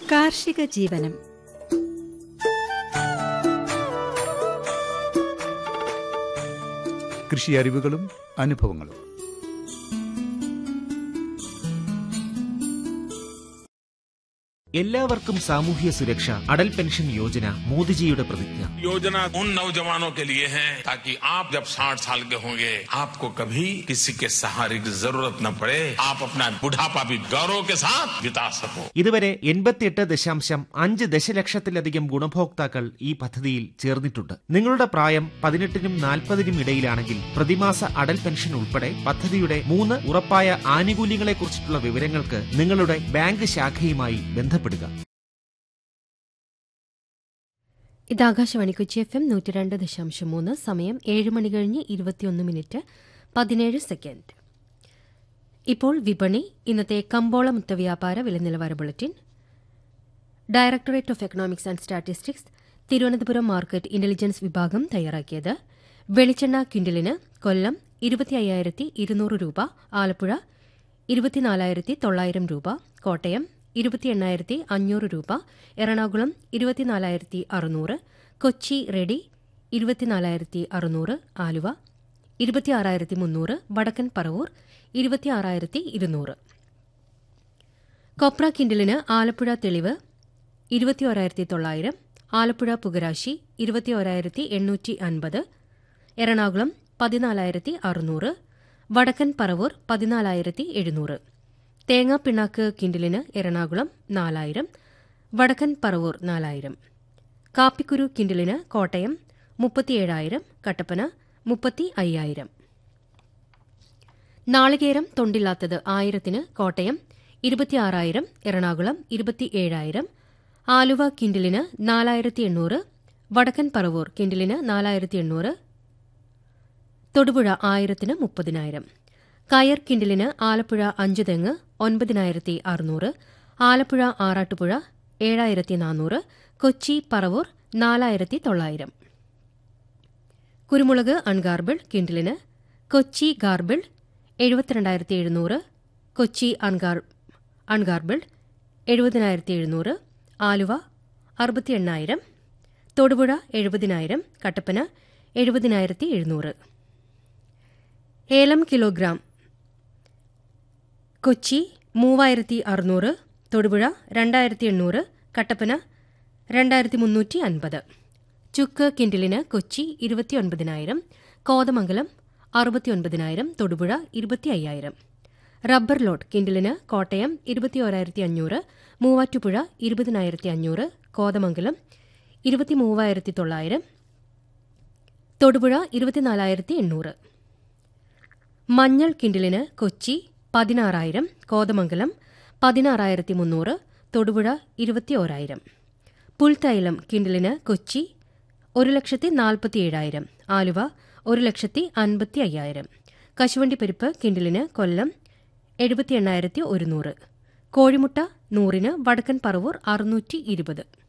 കാർഷിക ജീവനം കൃഷി അറിവുകളും അനുഭവങ്ങളും എല്ലാവർക്കും സാമൂഹ്യ സുരക്ഷ അടൽ പെൻഷൻ യോജന മോദിജിയുടെ പ്രതിജ്ഞ योजना उन नौजवानों के लिए है ताकि आप जब 60 साल के होंगे आपको कभी किसी के सहारे की जरूरत न पड़े आप अपना बुढ़ापा भी गौरव के साथ बिता सको ഇതുവരെ എൺപത്തിയെട്ട് ദശാംശം അഞ്ച് ദശലക്ഷത്തിലധികം ഗുണഭോക്താക്കൾ ഈ പദ്ധതിയിൽ ചേർന്നിട്ടുണ്ട് നിങ്ങളുടെ പ്രായം പതിനെട്ടിനും നാൽപ്പതിനും ഇടയിലാണെങ്കിൽ പ്രതിമാസ അടൽ പെൻഷൻ ഉൾപ്പെടെ പദ്ധതിയുടെ മൂന്ന് ഉറപ്പായ ആനുകൂല്യങ്ങളെക്കുറിച്ചിട്ടുള്ള വിവരങ്ങൾക്ക് നിങ്ങളുടെ ബാങ്ക് ശാഖയുമായി ബന്ധപ്പെടുക ഇത് ആകാശവാണി കൊച്ചി എഫ് എം നൂറ്റി രണ്ട് ദശാംശം മൂന്ന് സമയം ഏഴ് മണി കഴിഞ്ഞ് ഇരുപത്തിയൊന്ന് മിനിറ്റ് പതിനേഴ് സെക്കൻഡ് ഇപ്പോൾ വിപണി ഇന്നത്തെ കമ്പോള മുത്തവ്യാപാര വില നിലവാര bulletin directorate of economics and statistics Thiruvananthapuram market intelligence വിഭാഗം തയ്യാറാക്കിയത് വെളിച്ചെണ്ണ ക്വിന്റലിന് കൊല്ലം ഇരുപത്തി അയ്യായിരത്തി ഇരുന്നൂറ് രൂപ ആലപ്പുഴ ഇരുപത്തിനാലായിരത്തി തൊള്ളായിരം രൂപ കോട്ടയം ഇരുപത്തി എണ്ണായിരത്തി അഞ്ഞൂറ് രൂപ എറണാകുളം ഇരുപത്തിനാലായിരത്തി അറുന്നൂറ് കൊച്ചി റെഡി ഇരുപത്തിനാലായിരത്തി അറുന്നൂറ് ആലുവ ഇരുപത്തിയാറായിരത്തി മുന്നൂറ് വടക്കൻ പറവൂർ ഇരുപത്തിയാറായിരത്തി ഇരുന്നൂറ് കൊപ്ര കിൻഡലിന് ആലപ്പുഴ തെളിവ് ഇരുപത്തിയോരായിരത്തി തൊള്ളായിരം ആലപ്പുഴ പുകരാശി ഇരുപത്തിയോരായിരത്തി എണ്ണൂറ്റി അൻപത് എറണാകുളം പതിനാലായിരത്തി അറുന്നൂറ് വടക്കൻ പറവൂർ പതിനാലായിരത്തി എഴുന്നൂറ് തേങ്ങാപ്പിണ്ണാക്ക് കിൻഡലിന് എറണാകുളം നാലായിരം വടക്കൻ പറവൂർ നാലായിരം കാപ്പിക്കുരു കിൻഡലിന് കോട്ടയം മുപ്പത്തിയേഴായിരം കട്ടപ്പന മുപ്പത്തി അയ്യായിരം നാളികേരം തൊണ്ടില്ലാത്തത് ആയിരത്തിന് കോട്ടയം ഇരുപത്തിയാറായിരം എറണാകുളം ഇരുപത്തിയേഴായിരം ആലുവ കിൻഡലിന് നാലായിരത്തി എണ്ണൂറ് വടക്കൻ പറവൂർ കിൻഡലിന് നാലായിരത്തി എണ്ണൂറ് തൊടുപുഴ ആയിരത്തിന് മുപ്പതിനായിരം കയർ കിൻഡലിന് ആലപ്പുഴ അഞ്ചു തെങ്ങ് ഒൻപതിനായിരത്തി അറുന്നൂറ് ആലപ്പുഴ ആറാട്ടുപുഴ ഏഴായിരത്തി നാനൂറ് കൊച്ചി പറവൂർ നാലായിരത്തി തൊള്ളായിരം കുരുമുളക് അൺഗാർബിൾ കിൻഡലിന് കൊച്ചി ഗാർബിൾ എഴുപത്തിരണ്ടായിരത്തി എഴുന്നൂറ് കൊച്ചി അൺഗാർ അൺഗാർബിൾ എഴുപതിനായിരത്തി എഴുന്നൂറ് ആലുവ അറുപത്തി എണ്ണായിരം തൊടുപുഴ എഴുപതിനായിരം കട്ടപ്പന എഴുപതിനായിരത്തി എഴുന്നൂറ് ഏലം കിലോഗ്രാം കൊച്ചി മൂവായിരത്തി അറുന്നൂറ് തൊടുപുഴ രണ്ടായിരത്തി എണ്ണൂറ് കട്ടപ്പന രണ്ടായിരത്തി മുന്നൂറ്റി അൻപത് ചുക്ക് കിൻഡലിന് കൊച്ചി ഇരുപത്തിയൊൻപതിനായിരം കോതമംഗലം അറുപത്തിയൊൻപതിനായിരം തൊടുപുഴ ഇരുപത്തി അയ്യായിരം റബ്ബർ ലോട്ട് കിൻഡലിന് കോട്ടയം ഇരുപത്തിയോരായിരത്തി അഞ്ഞൂറ് മൂവാറ്റുപുഴ ഇരുപതിനായിരത്തി അഞ്ഞൂറ് കോതമംഗലം ഇരുപത്തി മൂവായിരത്തി തൊള്ളായിരം തൊടുപുഴ ഇരുപത്തിനാലായിരത്തി എണ്ണൂറ് മഞ്ഞൾ കിൻഡലിന് കൊച്ചി പതിനാറായിരം കോതമംഗലം പതിനാറായിരത്തി മുന്നൂറ് തൊടുപുഴ ഇരുപത്തിയോരായിരം പുൽത്തൈലം കിൻഡലിന് കൊച്ചി ഒരു ലക്ഷത്തി നാൽപ്പത്തിയേഴായിരം ആലുവ ഒരു ലക്ഷത്തി അൻപത്തി അയ്യായിരം കശുവണ്ടി പരിപ്പ് കിൻഡലിന് കൊല്ലം എഴുപത്തി എണ്ണായിരത്തി ഒരുന്നൂറ് കോഴിമുട്ട നൂറിന് വടക്കൻ പറവൂർ അറുന്നൂറ്റി ഇരുപത്